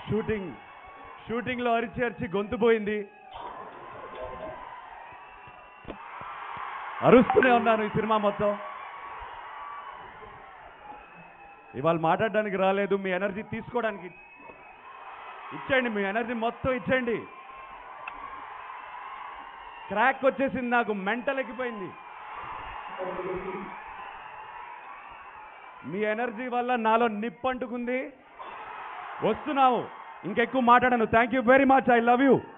shooting షూటింగ్లో అరిచి అరిచి గొంతు పోయింది అరుస్తూనే ఉన్నాను ఈ సినిమా మొత్తం ఇవాళ మాట్లాడడానికి రాలేదు మీ ఎనర్జీ తీసుకోవడానికి ఇచ్చేయండి మీ ఎనర్జీ మొత్తం ఇచ్చేయండి క్రాక్ వచ్చేసింది నాకు మెంటల్ ఎక్కిపోయింది మీ ఎనర్జీ వల్ల నాలో నిప్పు అంటుకుంది వస్తున్నావు ఇంకెక్కువ మాట్లాడను thank you very much I love you